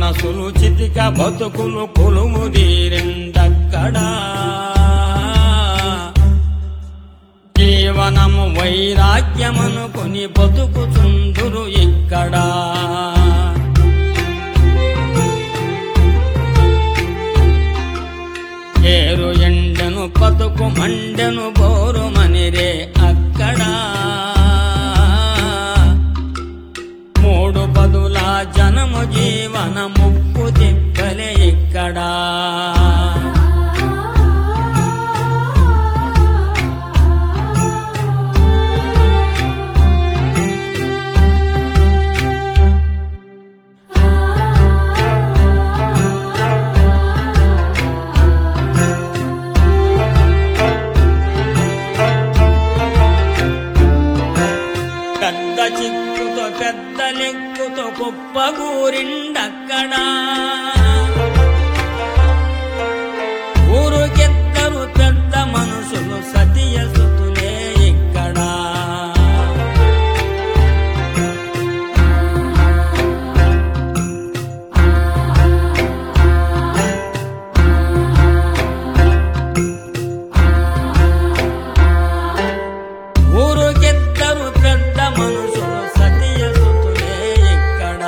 మనసులు చితిక బతుకులు కొలుము తీరిందక్కడా జీవనము వైరాగ్యమనుకొని బతుకుచుందురు ఇక్కడా ఏరు ఎండను పతుకు మండెను బోరు మనిరే అక్కడ మూడు పదుల జనము జీవన ముప్పు తిప్పలే ఇక్కడ పెద్ద చిక్కుతో పెద్ద లెక్కుతో కుప్పగూరిండక్కడా ఊరుకెత్తరు పెద్ద మనుషులు సతియసుతులే ఇక్కడ ఊరుకెత్తరు పెద్ద మనుషులు సతియసుతులే ఇక్కడ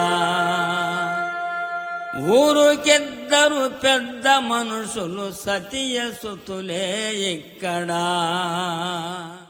ఊరుకెద్దరు పెద్ద మనుషులు సతియసుతులే ఇక్కడ